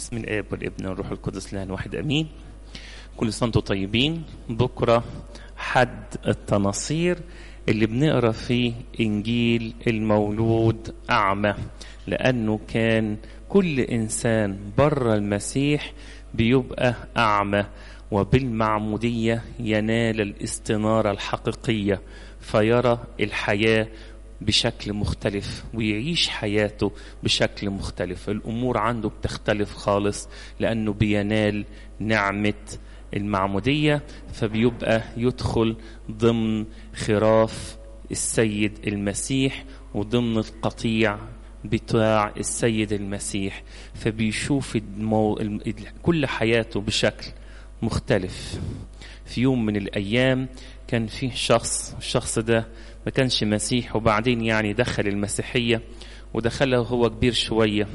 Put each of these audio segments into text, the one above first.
بسم الاب والابن والروح القدس الان واحد امين كل سنه وانتم طيبين بكره حد التناصير اللي بنقرا فيه انجيل المولود اعمى لانه كان كل انسان بره المسيح بيبقى اعمى وبالمعموديه ينال الاستناره الحقيقيه فيرى الحياه بشكل مختلف ويعيش حياته بشكل مختلف الامور عنده بتختلف خالص لانه بينال نعمه المعموديه فبيبقى يدخل ضمن خراف السيد المسيح وضمن القطيع بتاع السيد المسيح فبيشوف المو... كل حياته بشكل مختلف في يوم من الايام كان فيه شخص الشخص ده ما كانش مسيح وبعدين يعني دخل المسيحية ودخلها وهو كبير شوية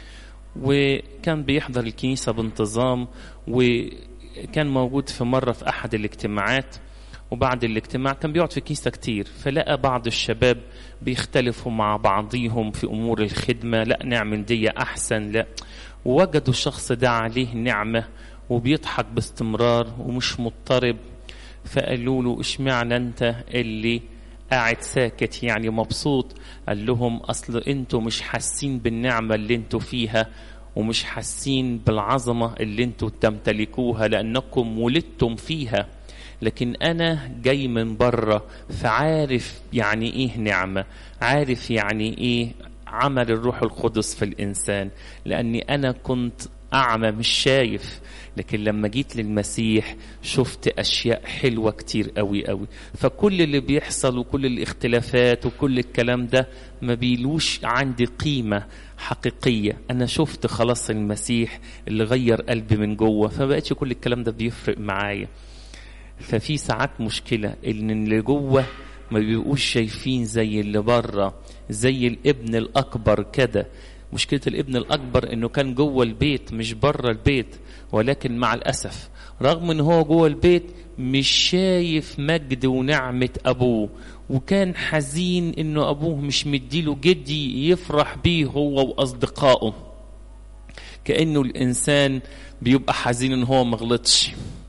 وكان بيحضر الكنيسة بانتظام وكان موجود في مرة في أحد الاجتماعات وبعد الاجتماع كان بيقعد في الكنيسة كتير فلقى بعض الشباب بيختلفوا مع بعضيهم في أمور الخدمة لا نعمل دي أحسن لا ووجدوا الشخص ده عليه نعمة وبيضحك باستمرار ومش مضطرب فقالوا له اشمعنى انت اللي قاعد ساكت يعني مبسوط قال لهم اصل انتوا مش حاسين بالنعمه اللي انتوا فيها ومش حاسين بالعظمه اللي انتوا تمتلكوها لانكم ولدتم فيها لكن انا جاي من بره فعارف يعني ايه نعمه عارف يعني ايه عمل الروح القدس في الانسان لاني انا كنت اعمى مش شايف لكن لما جيت للمسيح شفت اشياء حلوه كتير قوي قوي فكل اللي بيحصل وكل الاختلافات وكل الكلام ده ما بيلوش عندي قيمه حقيقيه انا شفت خلاص المسيح اللي غير قلبي من جوه فبقتش كل الكلام ده بيفرق معايا ففي ساعات مشكله ان اللي جوه ما بيبقوش شايفين زي اللي بره زي الابن الاكبر كده مشكلة الابن الأكبر إنه كان جوه البيت مش بره البيت ولكن مع الأسف رغم إن هو جوه البيت مش شايف مجد ونعمة أبوه وكان حزين إنه أبوه مش مديله جدي يفرح بيه هو وأصدقائه كأنه الإنسان بيبقى حزين إن هو مغلطش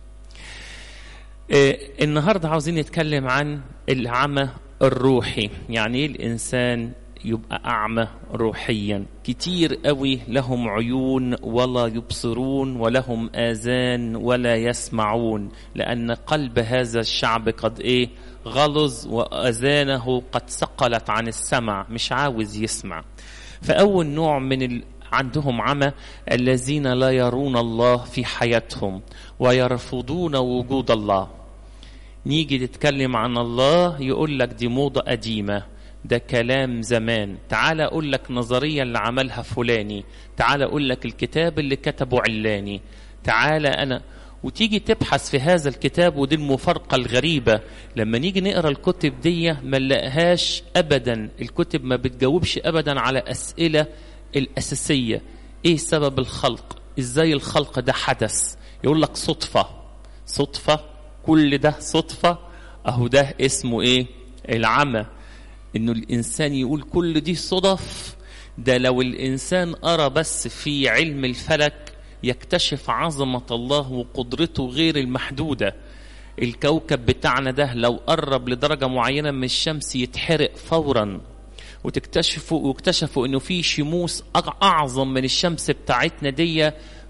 إيه النهاردة عاوزين نتكلم عن العمى الروحي يعني إيه الإنسان يبقى أعمى روحيا كتير قوي لهم عيون ولا يبصرون ولهم آذان ولا يسمعون لأن قلب هذا الشعب قد إيه غلظ وأذانه قد ثقلت عن السمع مش عاوز يسمع فأول نوع من ال... عندهم عمى الذين لا يرون الله في حياتهم ويرفضون وجود الله نيجي نتكلم عن الله يقول لك دي موضة قديمة ده كلام زمان تعال اقول لك نظريه اللي عملها فلاني تعال اقول لك الكتاب اللي كتبه علاني تعال انا وتيجي تبحث في هذا الكتاب ودي المفارقة الغريبة لما نيجي نقرا الكتب دي ما نلاقيهاش ابدا الكتب ما بتجاوبش ابدا على اسئلة الاساسية ايه سبب الخلق ازاي الخلق ده حدث يقول لك صدفة صدفة كل ده صدفة اهو ده اسمه ايه العمى انه الانسان يقول كل دي صدف ده لو الانسان قرا بس في علم الفلك يكتشف عظمه الله وقدرته غير المحدوده الكوكب بتاعنا ده لو قرب لدرجه معينه من الشمس يتحرق فورا وتكتشفوا واكتشفوا انه في شموس اعظم من الشمس بتاعتنا دي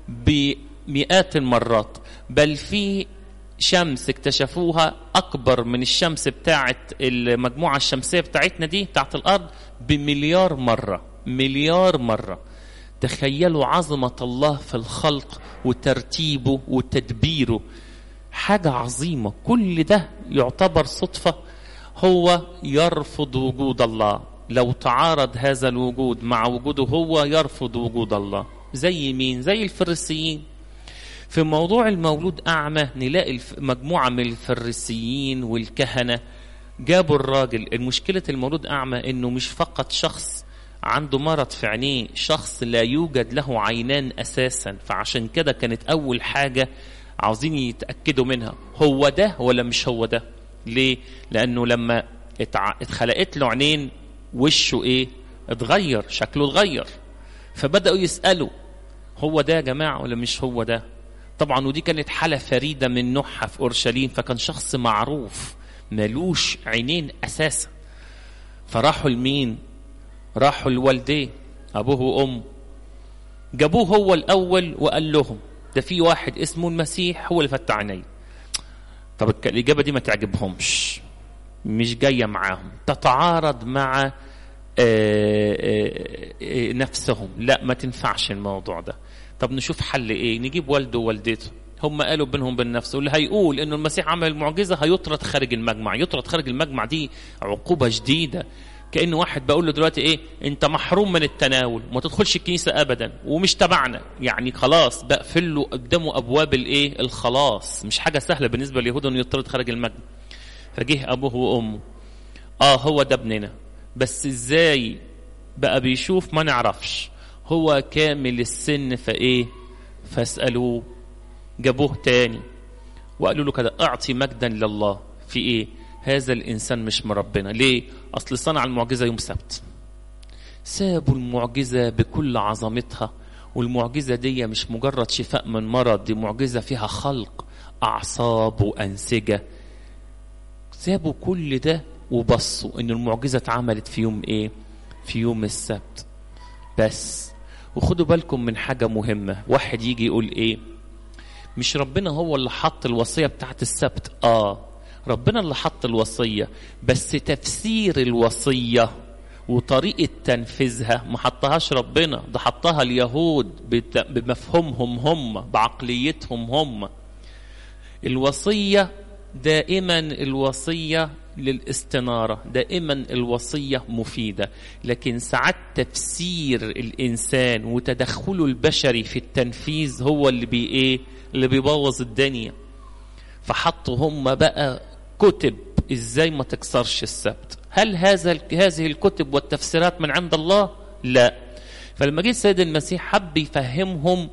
بمئات المرات بل في شمس اكتشفوها اكبر من الشمس بتاعه المجموعه الشمسيه بتاعتنا دي بتاعه الارض بمليار مره مليار مره تخيلوا عظمه الله في الخلق وترتيبه وتدبيره حاجه عظيمه كل ده يعتبر صدفه هو يرفض وجود الله لو تعارض هذا الوجود مع وجوده هو يرفض وجود الله زي مين زي الفريسيين في موضوع المولود أعمى نلاقي مجموعة من الفريسيين والكهنة جابوا الراجل المشكلة المولود أعمى إنه مش فقط شخص عنده مرض في عينيه شخص لا يوجد له عينان أساسا فعشان كده كانت أول حاجة عاوزين يتأكدوا منها هو ده ولا مش هو ده ليه؟ لأنه لما اتخلقت له عينين وشه إيه؟ اتغير شكله اتغير فبدأوا يسألوا هو ده يا جماعة ولا مش هو ده طبعا ودي كانت حالة فريدة من نوعها في أورشليم فكان شخص معروف ملوش عينين أساسا فراحوا لمين راحوا لوالديه أبوه وأمه جابوه هو الأول وقال لهم ده في واحد اسمه المسيح هو اللي فتح عيني طب الإجابة دي ما تعجبهمش مش جاية معاهم تتعارض مع آآ آآ نفسهم لا ما تنفعش الموضوع ده طب نشوف حل ايه نجيب والده ووالدته هم قالوا بينهم بين نفسه واللي هيقول انه المسيح عمل المعجزه هيطرد خارج المجمع يطرد خارج المجمع دي عقوبه شديده كأن واحد بقول له دلوقتي ايه انت محروم من التناول وما تدخلش الكنيسه ابدا ومش تبعنا يعني خلاص بقفل له قدامه ابواب الايه الخلاص مش حاجه سهله بالنسبه لليهود انه يطرد خارج المجمع فجه ابوه وامه اه هو ده ابننا بس ازاي بقى بيشوف ما نعرفش هو كامل السن فايه فاسالوه جابوه تاني وقالوا له كده اعطي مجدا لله في ايه هذا الانسان مش من ربنا ليه اصل صنع المعجزه يوم سبت سابوا المعجزه بكل عظمتها والمعجزه دي مش مجرد شفاء من مرض دي معجزه فيها خلق اعصاب وانسجه سابوا كل ده وبصوا ان المعجزه اتعملت في يوم ايه في يوم السبت بس وخدوا بالكم من حاجه مهمه واحد يجي يقول ايه مش ربنا هو اللي حط الوصيه بتاعت السبت اه ربنا اللي حط الوصيه بس تفسير الوصيه وطريقه تنفيذها ما حطهاش ربنا ده حطها اليهود بمفهومهم هم بعقليتهم هم الوصيه دائما الوصيه للاستنارة دائما الوصية مفيدة لكن ساعات تفسير الإنسان وتدخله البشري في التنفيذ هو اللي بي إيه اللي بيبوظ الدنيا فحطوا هم بقى كتب إزاي ما تكسرش السبت هل هذا هذه الكتب والتفسيرات من عند الله لا فلما جه السيد المسيح حب يفهمهم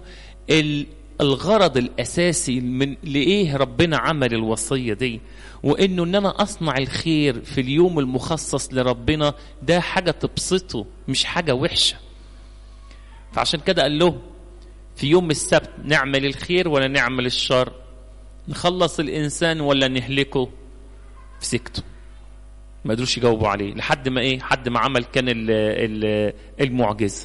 الغرض الاساسي من لايه ربنا عمل الوصيه دي وانه ان انا اصنع الخير في اليوم المخصص لربنا ده حاجه تبسطه مش حاجه وحشه فعشان كده قال له في يوم السبت نعمل الخير ولا نعمل الشر نخلص الانسان ولا نهلكه في سكته ما قدروش يجاوبوا عليه لحد ما ايه حد ما عمل كان المعجزه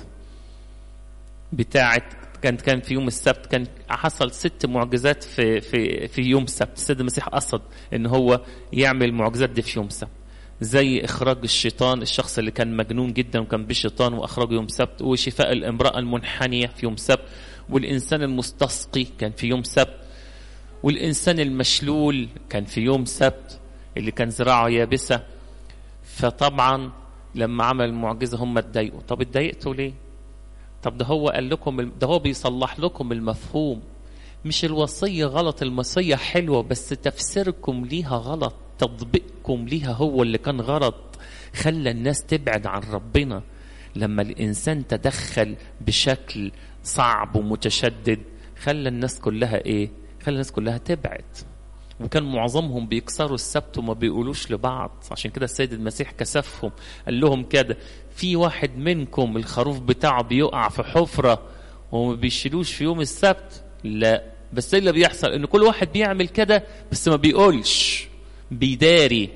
بتاعه كان كان في يوم السبت كان حصل ست معجزات في في في يوم السبت السيد المسيح قصد ان هو يعمل المعجزات دي في يوم السبت زي اخراج الشيطان الشخص اللي كان مجنون جدا وكان بشيطان واخرجه يوم السبت وشفاء الامراه المنحنيه في يوم السبت والانسان المستسقي كان في يوم السبت والانسان المشلول كان في يوم السبت اللي كان ذراعه يابسه فطبعا لما عمل المعجزه هم اتضايقوا طب اتضايقتوا ليه طب ده هو قال لكم ده هو بيصلح لكم المفهوم مش الوصية غلط الموصية حلوة بس تفسيركم ليها غلط تطبيقكم ليها هو اللي كان غلط خلى الناس تبعد عن ربنا لما الإنسان تدخل بشكل صعب ومتشدد خلى الناس كلها إيه خلى الناس كلها تبعد وكان معظمهم بيكسروا السبت وما بيقولوش لبعض عشان كده السيد المسيح كسفهم قال لهم كده في واحد منكم الخروف بتاعه بيقع في حفرة وما بيشيلوش في يوم السبت لا بس ايه اللي بيحصل ان كل واحد بيعمل كده بس ما بيقولش بيداري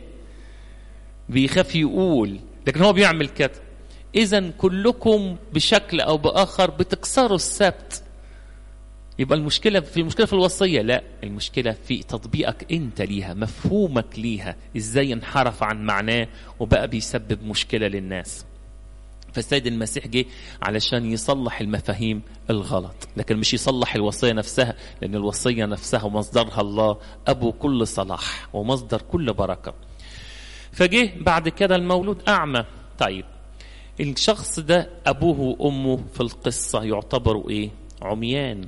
بيخاف يقول لكن هو بيعمل كده اذا كلكم بشكل او باخر بتكسروا السبت يبقى المشكلة في المشكلة في الوصية لا المشكلة في تطبيقك أنت ليها مفهومك ليها إزاي انحرف عن معناه وبقى بيسبب مشكلة للناس فالسيد المسيح جه علشان يصلح المفاهيم الغلط لكن مش يصلح الوصية نفسها لأن الوصية نفسها ومصدرها الله أبو كل صلاح ومصدر كل بركة فجه بعد كده المولود أعمى طيب الشخص ده أبوه وأمه في القصة يعتبروا إيه عميان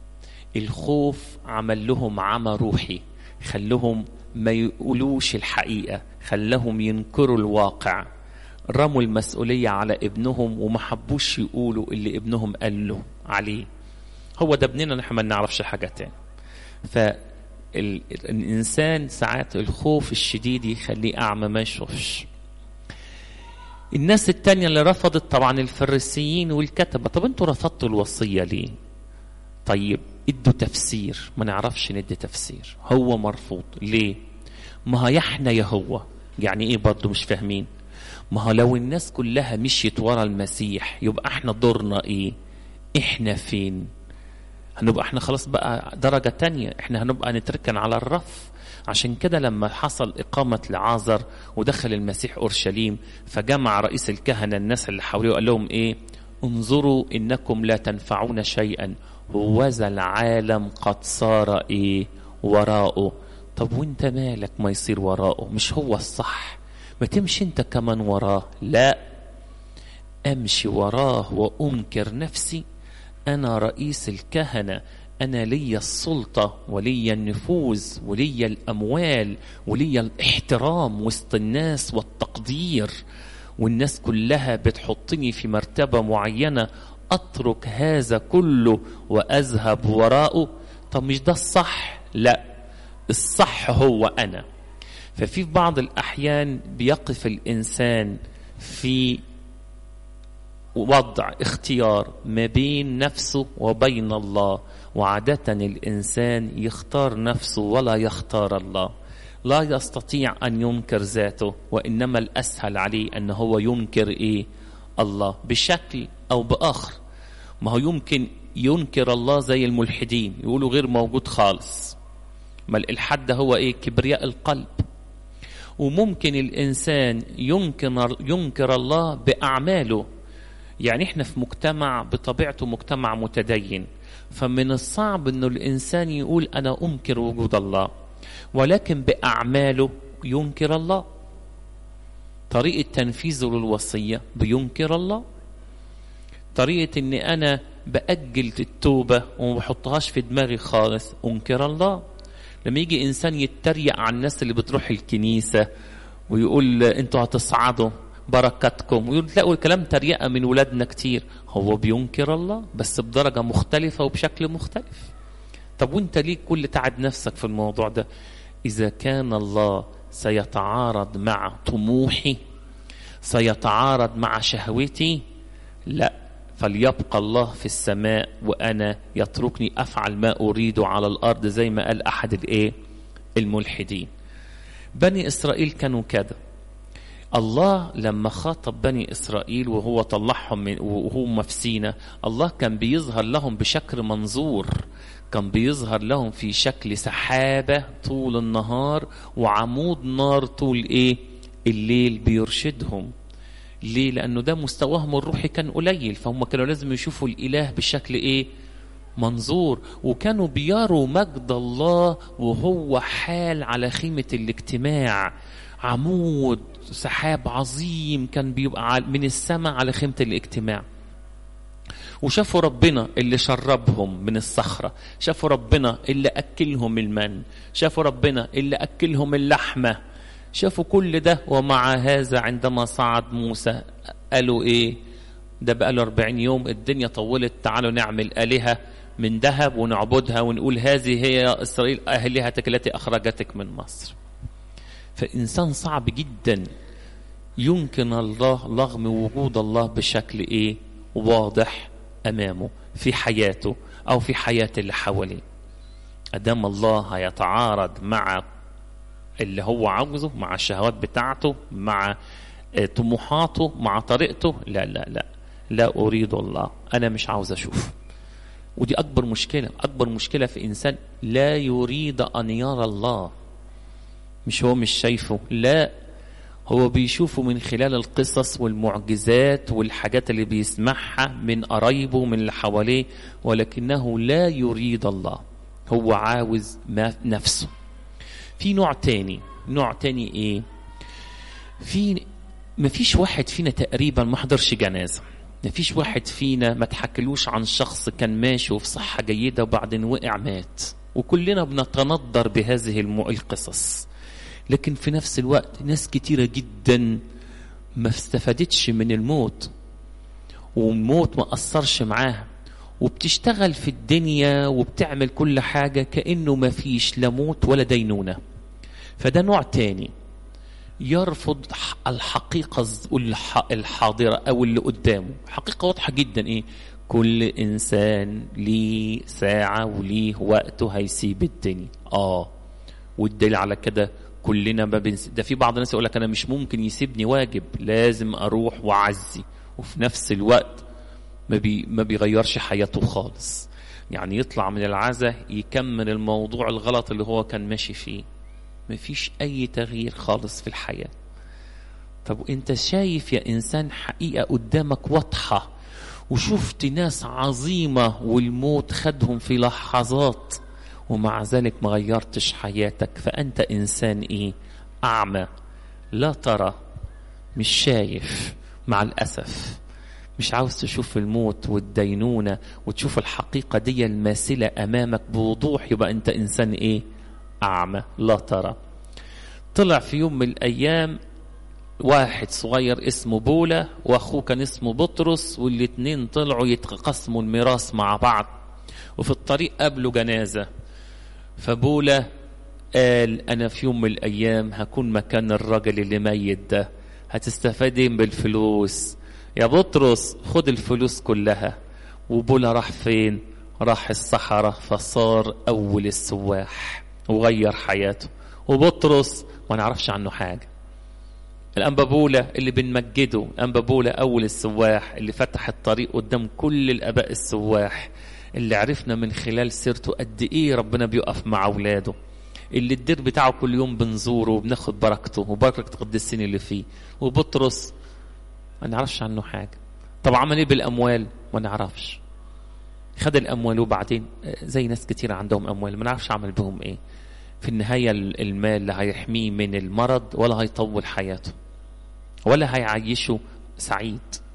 الخوف عمل لهم عمى روحي خلهم ما يقولوش الحقيقة خلهم ينكروا الواقع رموا المسؤولية على ابنهم وما حبوش يقولوا اللي ابنهم قال له عليه هو ده ابننا نحن ما نعرفش حاجة تاني فالإنسان ساعات الخوف الشديد يخليه أعمى ما يشوفش الناس التانية اللي رفضت طبعا الفريسيين والكتبة طب انتوا رفضتوا الوصية ليه طيب ادوا تفسير ما نعرفش ندي تفسير هو مرفوض ليه ما هي احنا يا هو يعني ايه برضه مش فاهمين ما هو لو الناس كلها مشيت ورا المسيح يبقى احنا دورنا ايه احنا فين هنبقى احنا خلاص بقى درجة تانية احنا هنبقى نتركن على الرف عشان كده لما حصل إقامة لعازر ودخل المسيح أورشليم فجمع رئيس الكهنة الناس اللي حواليه وقال لهم إيه انظروا إنكم لا تنفعون شيئا هوذا العالم قد صار إيه وراءه طب وانت مالك ما يصير وراءه مش هو الصح ما تمشي انت كمان وراه لا امشي وراه وانكر نفسي انا رئيس الكهنه انا لي السلطه ولي النفوذ ولي الاموال ولي الاحترام وسط الناس والتقدير والناس كلها بتحطني في مرتبه معينه اترك هذا كله واذهب وراءه طب مش ده الصح لا الصح هو انا ففي بعض الاحيان بيقف الانسان في وضع اختيار ما بين نفسه وبين الله وعادة الإنسان يختار نفسه ولا يختار الله لا يستطيع أن ينكر ذاته وإنما الأسهل عليه أن هو ينكر إيه الله بشكل أو بآخر ما هو يمكن ينكر الله زي الملحدين يقولوا غير موجود خالص ما الإلحاد ده هو إيه كبرياء القلب وممكن الإنسان ينكر, ينكر الله بأعماله يعني احنا في مجتمع بطبيعته مجتمع متدين فمن الصعب انه الانسان يقول انا انكر وجود الله ولكن باعماله ينكر الله طريقه تنفيذه للوصيه بينكر الله طريقه اني انا باجل التوبه وما بحطهاش في دماغي خالص انكر الله لما يجي انسان يتريق على الناس اللي بتروح الكنيسه ويقول انتوا هتصعدوا بركاتكم وتلاقوا الكلام تريقه من ولادنا كتير هو بينكر الله بس بدرجه مختلفه وبشكل مختلف طب وانت ليه كل تعب نفسك في الموضوع ده اذا كان الله سيتعارض مع طموحي سيتعارض مع شهوتي لا فليبقى الله في السماء وانا يتركني افعل ما اريد على الارض زي ما قال احد الايه الملحدين بني اسرائيل كانوا كده الله لما خاطب بني اسرائيل وهو طلعهم من وهم في سينا الله كان بيظهر لهم بشكل منظور كان بيظهر لهم في شكل سحابه طول النهار وعمود نار طول ايه الليل بيرشدهم ليه لانه ده مستواهم الروحي كان قليل فهم كانوا لازم يشوفوا الاله بشكل ايه منظور وكانوا بيروا مجد الله وهو حال على خيمه الاجتماع عمود سحاب عظيم كان بيبقى من السماء على خيمة الاجتماع وشافوا ربنا اللي شربهم من الصخرة شافوا ربنا اللي أكلهم المن شافوا ربنا اللي أكلهم اللحمة شافوا كل ده ومع هذا عندما صعد موسى قالوا إيه ده بقى له 40 يوم الدنيا طولت تعالوا نعمل آلهة من ذهب ونعبدها ونقول هذه هي إسرائيل آلهتك التي أخرجتك من مصر فإنسان صعب جدا يمكن الله رغم وجود الله بشكل إيه واضح أمامه في حياته أو في حياة اللي حواليه أدام الله هيتعارض مع اللي هو عاوزه مع الشهوات بتاعته مع طموحاته مع طريقته لا لا لا لا أريد الله أنا مش عاوز أشوف ودي أكبر مشكلة أكبر مشكلة في إنسان لا يريد أن يرى الله مش هو مش شايفه لا هو بيشوفه من خلال القصص والمعجزات والحاجات اللي بيسمعها من قرايبه من اللي حواليه ولكنه لا يريد الله هو عاوز ما نفسه في نوع تاني نوع تاني ايه في ما فيش واحد فينا تقريبا ما حضرش جنازه ما فيش واحد فينا ما تحكلوش عن شخص كان ماشي وفي صحه جيده وبعدين وقع مات وكلنا بنتندر بهذه القصص لكن في نفس الوقت ناس كتيرة جدا ما استفادتش من الموت والموت ما أثرش معاها وبتشتغل في الدنيا وبتعمل كل حاجة كأنه ما فيش لا موت ولا دينونة فده نوع تاني يرفض الحقيقة الحاضرة أو اللي قدامه حقيقة واضحة جدا إيه كل انسان ليه ساعة وليه وقته هيسيب الدنيا اه والدليل على كده كلنا ما بنس... ده في بعض الناس يقول لك انا مش ممكن يسيبني واجب لازم اروح واعزي وفي نفس الوقت ما, بي... ما بيغيرش حياته خالص يعني يطلع من العزة يكمل الموضوع الغلط اللي هو كان ماشي فيه مفيش اي تغيير خالص في الحياة طب وانت شايف يا انسان حقيقة قدامك واضحة وشفت ناس عظيمة والموت خدهم في لحظات ومع ذلك ما غيرتش حياتك فأنت إنسان إيه أعمى لا ترى مش شايف مع الأسف مش عاوز تشوف الموت والدينونة وتشوف الحقيقة دي الماثلة أمامك بوضوح يبقى أنت إنسان إيه أعمى لا ترى طلع في يوم من الأيام واحد صغير اسمه بولا واخوه كان اسمه بطرس والاتنين طلعوا يتقسموا الميراث مع بعض وفي الطريق قابلوا جنازة فبولا قال انا في يوم من الايام هكون مكان الراجل اللي ميت ده هتستفادين بالفلوس يا بطرس خد الفلوس كلها وبولا راح فين راح الصحراء فصار اول السواح وغير حياته وبطرس ما نعرفش عنه حاجه الأنبابولة اللي بنمجده أنبابولة أول السواح اللي فتح الطريق قدام كل الآباء السواح اللي عرفنا من خلال سيرته قد إيه ربنا بيقف مع أولاده اللي الدير بتاعه كل يوم بنزوره وبناخد بركته وبركة قديسين اللي فيه وبطرس ما نعرفش عنه حاجة طب عمل ايه بالأموال ما نعرفش خد الأموال وبعدين زي ناس كتير عندهم أموال ما نعرفش عمل بهم ايه في النهاية المال لا هيحميه من المرض ولا هيطول حياته ولا هيعيشه سعيد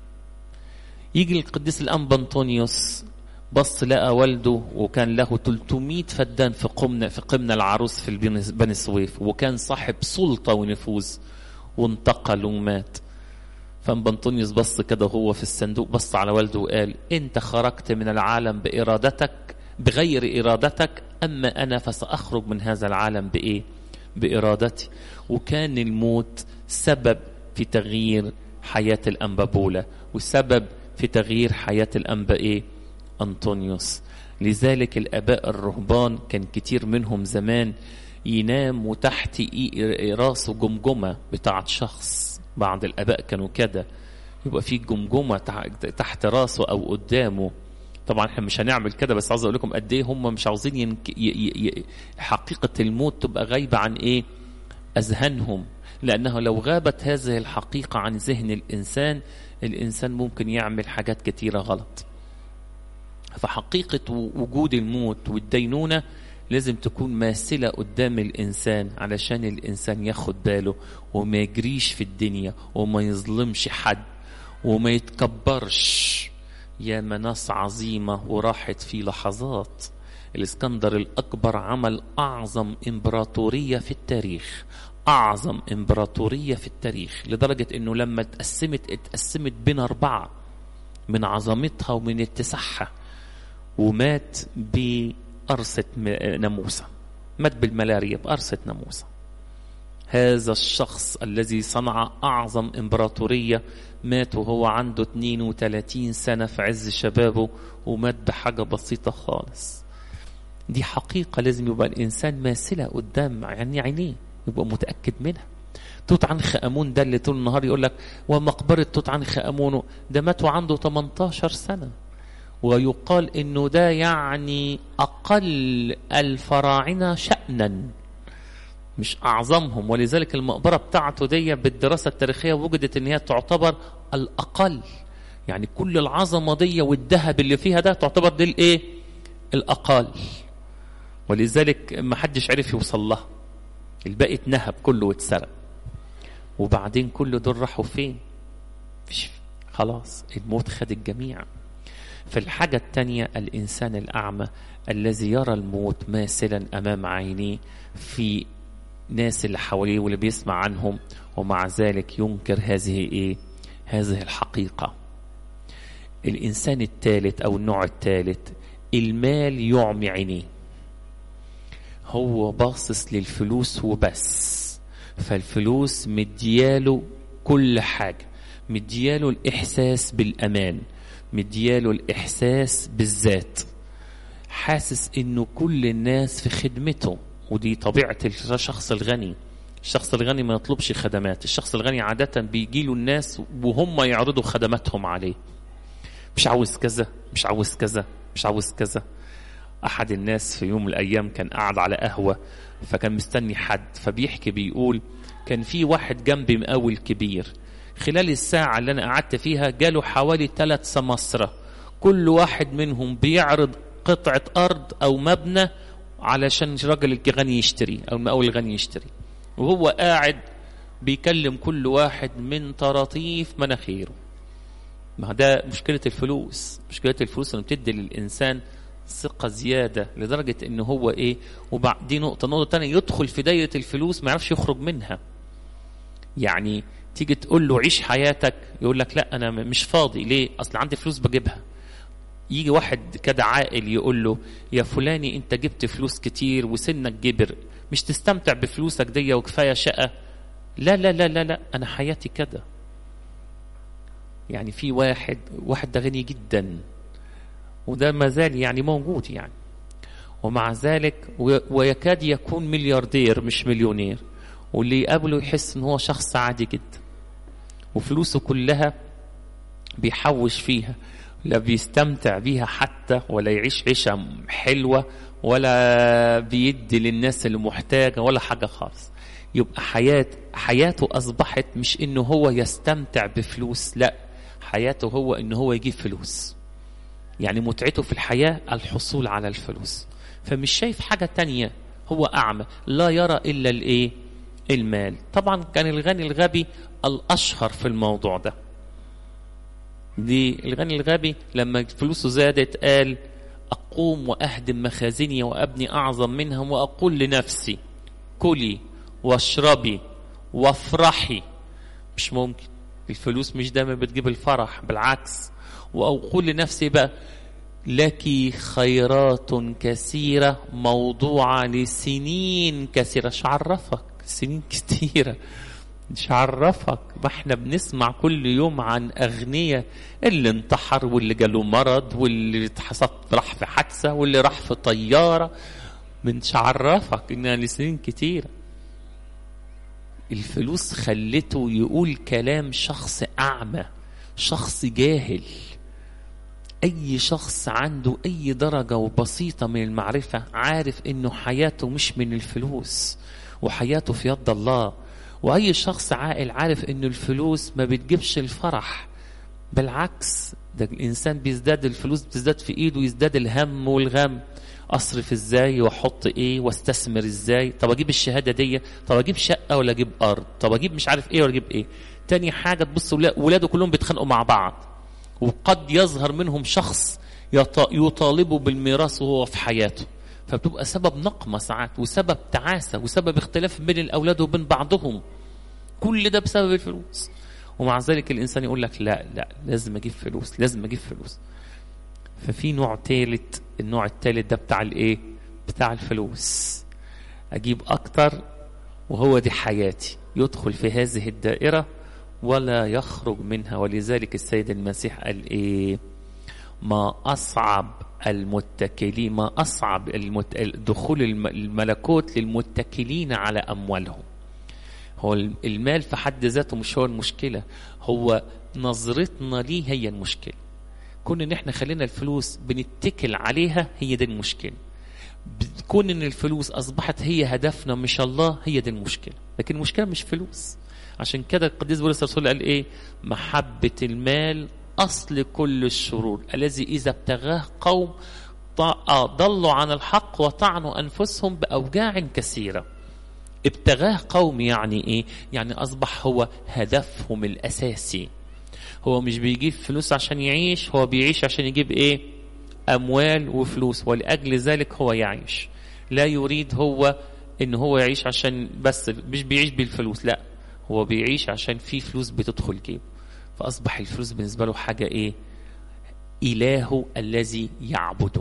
يجي القديس الأنبا أنطونيوس بص لقى والده وكان له 300 فدان في قمنا في قمنا العروس في بني سويف وكان صاحب سلطة ونفوذ وانتقل ومات فأنبا أنطونيوس بص كده هو في الصندوق بص على والده وقال أنت خرجت من العالم بإرادتك بغير إرادتك أما أنا فسأخرج من هذا العالم بإيه؟ بإرادتي وكان الموت سبب في تغيير حياة الأنبابولة وسبب في تغيير حياة الأنبا إيه؟ أنطونيوس لذلك الآباء الرهبان كان كتير منهم زمان يناموا تحت راسه جمجمة بتاعت شخص بعض الآباء كانوا كده يبقى في جمجمة تحت راسه أو قدامه طبعا احنا مش هنعمل كده بس عاوز اقول لكم قد ايه هم مش عاوزين ينك... ي... ي... حقيقه الموت تبقى غايبه عن ايه اذهانهم لانه لو غابت هذه الحقيقه عن ذهن الانسان الانسان ممكن يعمل حاجات كتيره غلط فحقيقه وجود الموت والدينونه لازم تكون ماثلة قدام الإنسان علشان الإنسان ياخد باله وما يجريش في الدنيا وما يظلمش حد وما يتكبرش يا ناس عظيمة وراحت في لحظات الإسكندر الأكبر عمل أعظم إمبراطورية في التاريخ أعظم إمبراطورية في التاريخ لدرجة أنه لما اتقسمت اتقسمت بين أربعة من عظمتها ومن اتساعها ومات بقرصة ناموسة مات بالملاريا بقرصة ناموسة هذا الشخص الذي صنع أعظم إمبراطورية مات وهو عنده 32 سنة في عز شبابه ومات بحاجة بسيطة خالص دي حقيقة لازم يبقى الإنسان ماثلة قدام يعني عينيه يبقى متأكد منها توت عنخ آمون ده اللي طول النهار يقول لك ومقبرة توت عنخ آمون ده مات وعنده 18 سنة ويقال انه ده يعني اقل الفراعنه شأنا مش اعظمهم ولذلك المقبره بتاعته دي بالدراسه التاريخيه وجدت ان هي تعتبر الاقل يعني كل العظمه دي والذهب اللي فيها ده تعتبر دي الايه الاقل ولذلك ما حدش عرف يوصل لها الباقي اتنهب كله واتسرق وبعدين كل دول راحوا فين فيش خلاص الموت خد الجميع فالحاجة الثانية الإنسان الأعمى الذي يرى الموت ماثلا أمام عينيه في ناس اللي حواليه واللي بيسمع عنهم ومع ذلك ينكر هذه إيه؟ هذه الحقيقة الإنسان الثالث أو النوع الثالث المال يعمي عينيه هو باصص للفلوس وبس فالفلوس مدياله كل حاجة مدياله الإحساس بالأمان مدياله الإحساس بالذات حاسس إنه كل الناس في خدمته ودي طبيعة الشخص الغني الشخص الغني ما يطلبش خدمات الشخص الغني عادة بيجيله الناس وهم يعرضوا خدماتهم عليه مش عاوز كذا مش عاوز كذا مش عاوز كذا أحد الناس في يوم من الأيام كان قاعد على قهوة فكان مستني حد فبيحكي بيقول كان في واحد جنبي مقاول كبير خلال الساعة اللي أنا قعدت فيها جاله حوالي ثلاث سماسرة كل واحد منهم بيعرض قطعة أرض أو مبنى علشان الراجل الغني يشتري أو المقاول الغني يشتري وهو قاعد بيكلم كل واحد من طراطيف مناخيره ما ده مشكلة الفلوس مشكلة الفلوس انه بتدي للإنسان ثقة زيادة لدرجة ان هو ايه وبعد دي نقطة نقطة تانية يدخل في دايرة الفلوس ما يعرفش يخرج منها يعني تيجي تقول له عيش حياتك يقول لك لا انا مش فاضي ليه اصل عندي فلوس بجيبها يجي واحد كده عاقل يقول له يا فلاني انت جبت فلوس كتير وسنك كبر مش تستمتع بفلوسك دي وكفايه شقه لا لا لا لا لا انا حياتي كده يعني في واحد واحد ده غني جدا وده ما زال يعني موجود يعني ومع ذلك ويكاد يكون ملياردير مش مليونير واللي يقابله يحس ان هو شخص عادي جدا وفلوسه كلها بيحوش فيها لا بيستمتع بيها حتى ولا يعيش عيشة حلوة ولا بيدي للناس اللي محتاجة ولا حاجة خالص يبقى حياة حياته أصبحت مش إنه هو يستمتع بفلوس لا حياته هو إنه هو يجيب فلوس يعني متعته في الحياة الحصول على الفلوس فمش شايف حاجة تانية هو أعمى لا يرى إلا الإيه المال طبعا كان الغني الغبي الأشهر في الموضوع ده دي الغني الغبي لما فلوسه زادت قال أقوم وأهدم مخازني وأبني أعظم منها وأقول لنفسي كلي واشربي وافرحي مش ممكن الفلوس مش دايما بتجيب الفرح بالعكس وأقول لنفسي بقى لك خيرات كثيرة موضوعة لسنين كثيرة مش عرفك سنين كثيرة مش عرفك ما احنا بنسمع كل يوم عن أغنياء اللي انتحر واللي جاله مرض واللي اتحصد راح في حادثة واللي راح في طيارة مش عرفك انها لسنين كتيرة الفلوس خلته يقول كلام شخص أعمى شخص جاهل أي شخص عنده أي درجة وبسيطة من المعرفة عارف إنه حياته مش من الفلوس وحياته في يد الله وأي شخص عاقل عارف إنه الفلوس ما بتجيبش الفرح بالعكس ده الإنسان بيزداد الفلوس بتزداد في إيده يزداد الهم والغم أصرف إزاي وأحط إيه واستثمر إزاي طب أجيب الشهادة دي طب أجيب شقة ولا أجيب أرض طب أجيب مش عارف إيه ولا أجيب إيه تاني حاجة تبص ولاده كلهم بيتخانقوا مع بعض وقد يظهر منهم شخص يطالبه بالميراث وهو في حياته فبتبقى سبب نقمة ساعات وسبب تعاسة وسبب اختلاف بين الأولاد وبين بعضهم كل ده بسبب الفلوس ومع ذلك الإنسان يقول لك لا لا لازم أجيب فلوس لازم أجيب فلوس ففي نوع ثالث النوع الثالث ده بتاع الإيه بتاع الفلوس أجيب أكتر وهو دي حياتي يدخل في هذه الدائرة ولا يخرج منها ولذلك السيد المسيح قال ايه ما اصعب المتكلين ما اصعب المت... دخول الملكوت للمتكلين على اموالهم هو المال في حد ذاته مش هو المشكله هو نظرتنا ليه هي المشكله كون ان احنا خلينا الفلوس بنتكل عليها هي دي المشكله كون ان الفلوس اصبحت هي هدفنا مش الله هي دي المشكله لكن المشكله مش فلوس عشان كده القديس بولس الرسول قال ايه محبة المال أصل كل الشرور الذي إذا ابتغاه قوم ضلوا عن الحق وطعنوا أنفسهم بأوجاع كثيرة ابتغاه قوم يعني إيه يعني أصبح هو هدفهم الأساسي هو مش بيجيب فلوس عشان يعيش هو بيعيش عشان يجيب إيه أموال وفلوس ولأجل ذلك هو يعيش لا يريد هو إن هو يعيش عشان بس مش بيعيش بالفلوس لا هو بيعيش عشان في فلوس بتدخل جيبه فأصبح الفلوس بالنسبة له حاجة إيه إلهه الذي يعبده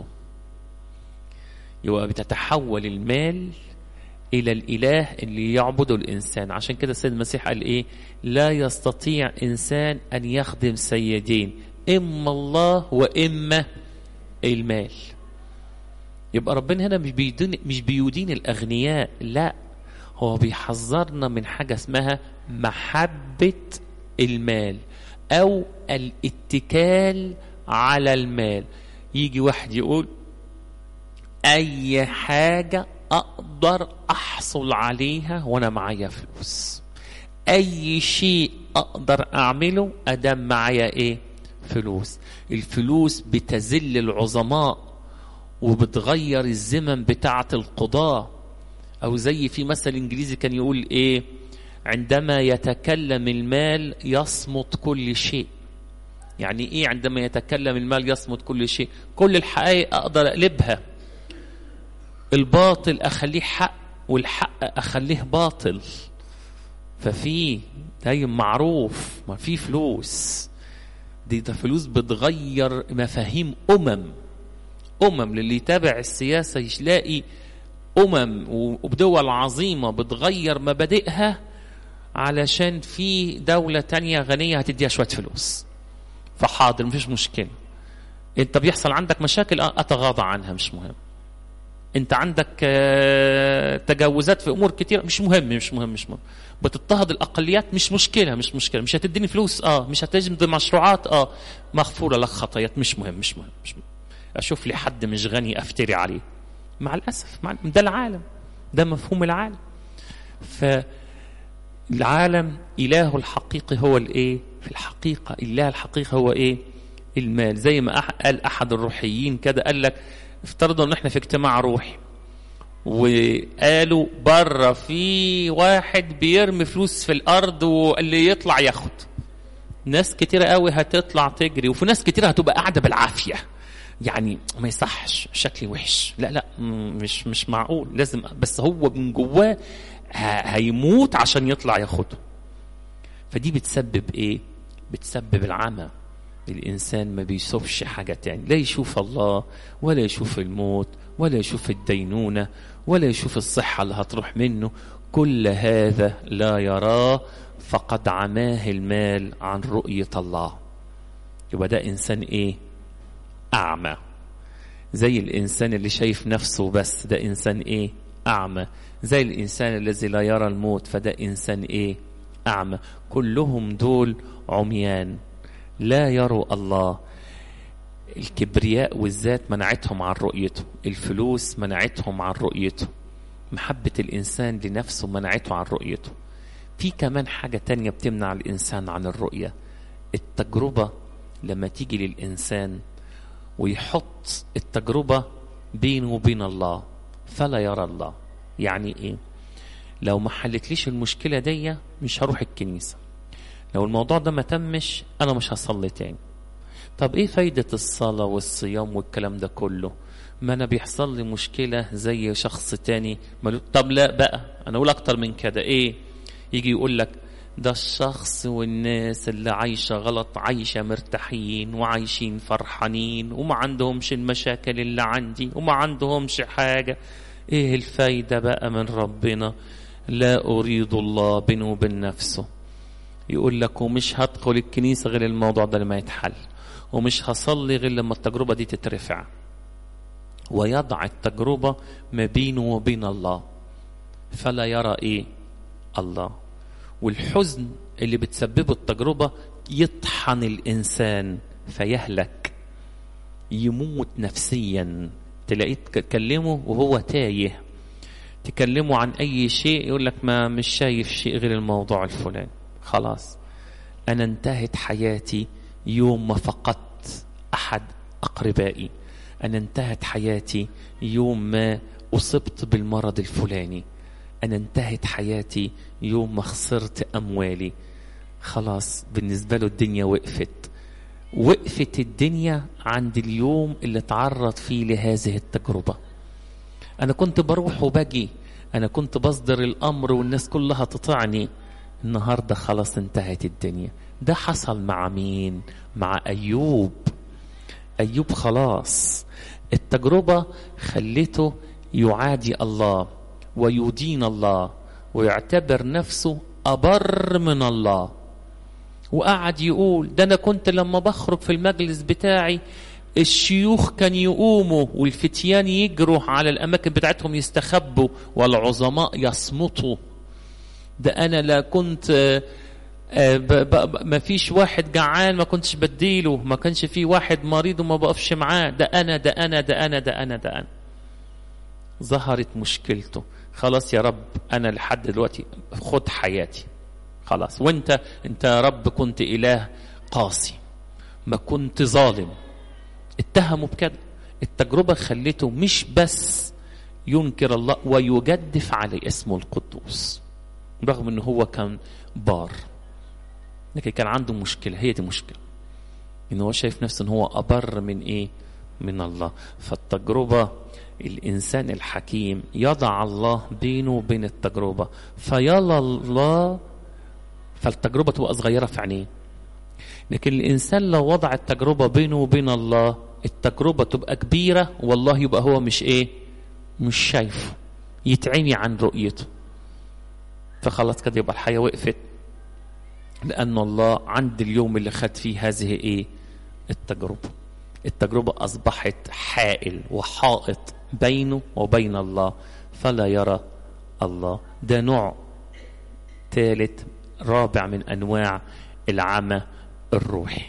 يبقى بتتحول المال إلى الإله اللي يعبده الإنسان عشان كده السيد المسيح قال إيه لا يستطيع إنسان أن يخدم سيدين إما الله وإما المال يبقى ربنا هنا مش بيدين مش بيدين الأغنياء لا هو بيحذرنا من حاجة اسمها محبة المال أو الاتكال على المال يجي واحد يقول أي حاجة أقدر أحصل عليها وأنا معايا فلوس أي شيء أقدر أعمله أدام معايا إيه فلوس الفلوس بتذل العظماء وبتغير الزمن بتاعة القضاة أو زي في مثل إنجليزي كان يقول إيه عندما يتكلم المال يصمت كل شيء يعني إيه عندما يتكلم المال يصمت كل شيء كل الحقائق أقدر أقلبها الباطل أخليه حق والحق أخليه باطل ففي دايم معروف ما في فلوس دي ده فلوس بتغير مفاهيم أمم أمم للي يتابع السياسة يلاقي أمم وبدول عظيمة بتغير مبادئها علشان في دولة تانية غنية هتديها شوية فلوس فحاضر مفيش مشكلة انت بيحصل عندك مشاكل اتغاضى عنها مش مهم انت عندك تجاوزات في امور كتير مش مهم مش مهم مش مهم بتضطهد الاقليات مش مشكله مش مشكله مش هتديني فلوس اه مش هتجمد مشروعات اه مغفوره لك خطايات مش مهم مش مهم مش مهم اشوف لي حد مش غني افتري عليه مع الاسف مع ده العالم ده مفهوم العالم فالعالم اله الحقيقي هو الايه في الحقيقه اله الحقيقي هو ايه المال زي ما قال احد الروحيين كده قال لك افترضوا ان احنا في اجتماع روحي وقالوا بره في واحد بيرمي فلوس في الارض واللي يطلع ياخد ناس كتيرة قوي هتطلع تجري وفي ناس كتيرة هتبقى قاعدة بالعافية يعني ما يصحش شكلي وحش لا لا مش مش معقول لازم بس هو من جواه هيموت عشان يطلع ياخده فدي بتسبب ايه بتسبب العمى الإنسان ما بيشوفش حاجة تاني لا يشوف الله ولا يشوف الموت ولا يشوف الدينونة ولا يشوف الصحة اللي هتروح منه كل هذا لا يراه فقد عماه المال عن رؤية الله يبقى ده إنسان إيه أعمى زي الإنسان اللي شايف نفسه بس ده إنسان إيه أعمى زي الإنسان الذي لا يرى الموت فده إنسان إيه أعمى كلهم دول عميان لا يروا الله الكبرياء والذات منعتهم عن رؤيته الفلوس منعتهم عن رؤيته محبة الإنسان لنفسه منعته عن رؤيته في كمان حاجة تانية بتمنع الإنسان عن الرؤية التجربة لما تيجي للإنسان ويحط التجربة بينه وبين الله فلا يرى الله يعني إيه لو ما حلتليش المشكلة دي مش هروح الكنيسة لو الموضوع ده ما تمش انا مش هصلي تاني طب ايه فايدة الصلاة والصيام والكلام ده كله ما انا بيحصل لي مشكلة زي شخص تاني ملو... طب لا بقى انا اقول اكتر من كده ايه يجي يقول لك ده الشخص والناس اللي عايشة غلط عايشة مرتاحين وعايشين فرحانين وما عندهمش المشاكل اللي عندي وما عندهمش حاجة ايه الفايدة بقى من ربنا لا اريد الله بينه وبين نفسه يقول لك ومش هدخل الكنيسة غير الموضوع ده لما يتحل ومش هصلي غير لما التجربة دي تترفع ويضع التجربة ما بينه وبين الله فلا يرى ايه الله والحزن اللي بتسببه التجربة يطحن الإنسان فيهلك يموت نفسيا تلاقيه تكلمه وهو تايه تكلمه عن أي شيء يقول لك ما مش شايف شيء غير الموضوع الفلاني خلاص أنا انتهت حياتي يوم ما فقدت أحد أقربائي أنا انتهت حياتي يوم ما أصبت بالمرض الفلاني أنا انتهت حياتي يوم ما خسرت أموالي خلاص بالنسبة له الدنيا وقفت وقفت الدنيا عند اليوم اللي تعرض فيه لهذه التجربة أنا كنت بروح وباجي أنا كنت بصدر الأمر والناس كلها تطعني النهاردة خلاص انتهت الدنيا ده حصل مع مين مع أيوب أيوب خلاص التجربة خلته يعادي الله ويدين الله ويعتبر نفسه أبر من الله وقعد يقول ده انا كنت لما بخرج في المجلس بتاعي الشيوخ كان يقوموا والفتيان يجروا على الاماكن بتاعتهم يستخبوا والعظماء يصمتوا ده انا لا كنت ما فيش واحد جعان ما كنتش بديله ما كانش في واحد مريض وما بقفش معاه ده انا ده انا ده انا ده انا ده انا ظهرت مشكلته خلاص يا رب انا لحد دلوقتي خد حياتي خلاص وانت انت يا رب كنت اله قاسي ما كنت ظالم اتهموا بكده التجربه خلته مش بس ينكر الله ويجدف عليه اسمه القدوس رغم ان هو كان بار لكن كان عنده مشكله هي دي مشكله ان هو شايف نفسه ان هو ابر من ايه من الله فالتجربه الانسان الحكيم يضع الله بينه وبين التجربه فيلا الله فالتجربه تبقى صغيره في عينيه لكن الانسان لو وضع التجربه بينه وبين الله التجربه تبقى كبيره والله يبقى هو مش ايه مش شايفه يتعمي عن رؤيته فخلاص كده يبقى الحياه وقفت لأن الله عند اليوم اللي خد فيه هذه إيه التجربة التجربة أصبحت حائل وحائط بينه وبين الله فلا يرى الله ده نوع ثالث رابع من أنواع العمى الروحي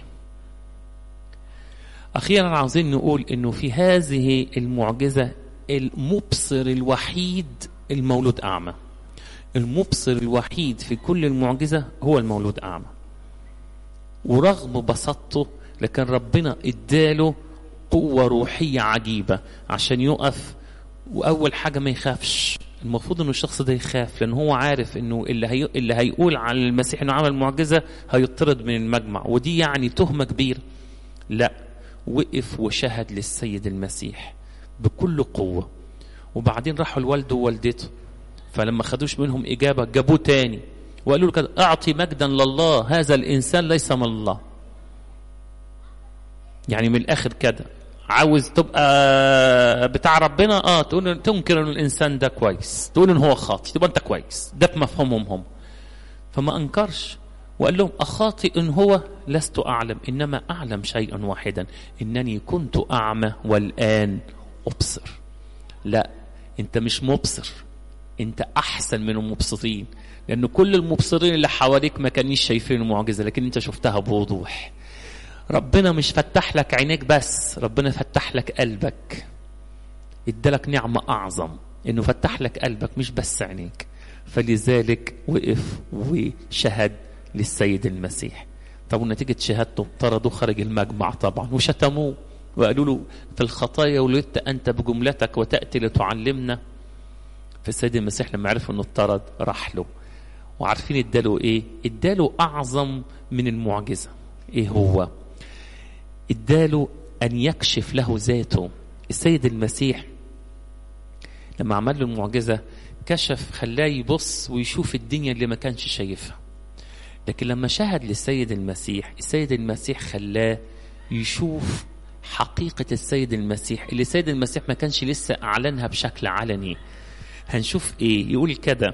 أخيرا عاوزين نقول أنه في هذه المعجزة المبصر الوحيد المولود أعمى المبصر الوحيد في كل المعجزة هو المولود أعمى ورغم بساطته لكن ربنا اداله قوة روحية عجيبة عشان يقف وأول حاجة ما يخافش المفروض انه الشخص ده يخاف لان هو عارف انه اللي هي... اللي هيقول عن المسيح انه عمل معجزه هيطرد من المجمع ودي يعني تهمه كبيره لا وقف وشهد للسيد المسيح بكل قوه وبعدين راحوا لوالده ووالدته فلما خدوش منهم إجابة جابوه تاني وقالوا له كده أعطي مجدا لله هذا الإنسان ليس من الله يعني من الآخر كده عاوز تبقى بتاع ربنا اه تقول تنكر ان الانسان ده كويس تقول ان هو خاطي تبقى انت كويس ده في مفهومهم هم فما انكرش وقال لهم اخاطئ ان هو لست اعلم انما اعلم شيئا واحدا انني كنت اعمى والان ابصر لا انت مش مبصر انت احسن من المبصرين لان كل المبصرين اللي حواليك ما كانوش شايفين المعجزه لكن انت شفتها بوضوح ربنا مش فتح لك عينيك بس ربنا فتح لك قلبك ادالك نعمه اعظم انه فتح لك قلبك مش بس عينيك فلذلك وقف وشهد للسيد المسيح طب ونتيجة شهادته طردوه خارج المجمع طبعا وشتموه وقالوا له في الخطايا ولدت أنت بجملتك وتأتي لتعلمنا فالسيد المسيح لما عرف انه اطرد راح له وعارفين اداله ايه اداله اعظم من المعجزه ايه هو اداله ان يكشف له ذاته السيد المسيح لما عمل له المعجزه كشف خلاه يبص ويشوف الدنيا اللي ما كانش شايفها لكن لما شهد للسيد المسيح السيد المسيح خلاه يشوف حقيقة السيد المسيح اللي السيد المسيح ما كانش لسه أعلنها بشكل علني هنشوف ايه يقول كده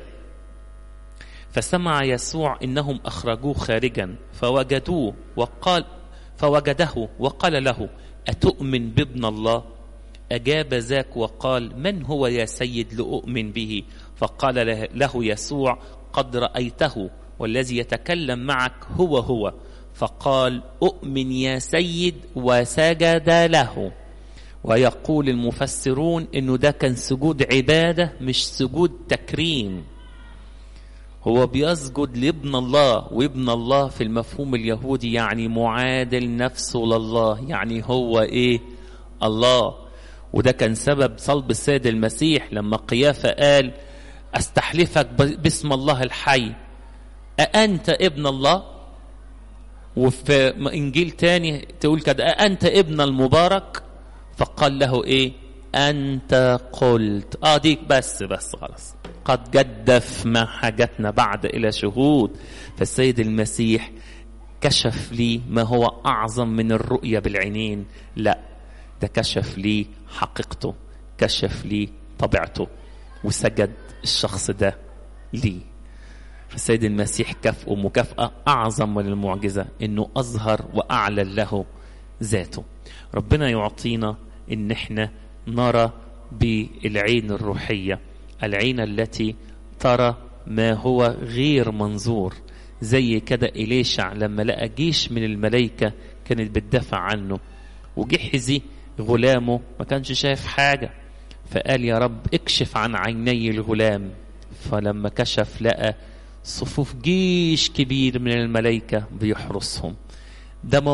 فسمع يسوع انهم اخرجوه خارجا فوجدوه وقال فوجده وقال له اتؤمن بابن الله اجاب ذاك وقال من هو يا سيد لاؤمن به فقال له يسوع قد رايته والذي يتكلم معك هو هو فقال اؤمن يا سيد وسجد له ويقول المفسرون انه ده كان سجود عباده مش سجود تكريم هو بيسجد لابن الله وابن الله في المفهوم اليهودي يعني معادل نفسه لله يعني هو ايه الله وده كان سبب صلب السيد المسيح لما قيافة قال استحلفك باسم الله الحي أأنت ابن الله وفي إنجيل تاني تقول كده أأنت ابن المبارك فقال له ايه انت قلت اه ديك بس بس خلاص قد جدف ما حاجتنا بعد الى شهود فالسيد المسيح كشف لي ما هو اعظم من الرؤيه بالعينين لا ده كشف لي حقيقته كشف لي طبيعته وسجد الشخص ده لي السيد المسيح كافئه مكافأة أعظم من المعجزة إنه أظهر وأعلن له ذاته ربنا يعطينا إن إحنا نرى بالعين الروحية العين التي ترى ما هو غير منظور زي كده إليشع لما لقى جيش من الملائكة كانت بتدافع عنه وجحزي غلامه ما كانش شايف حاجة فقال يا رب اكشف عن عيني الغلام فلما كشف لقى صفوف جيش كبير من الملائكة بيحرسهم ده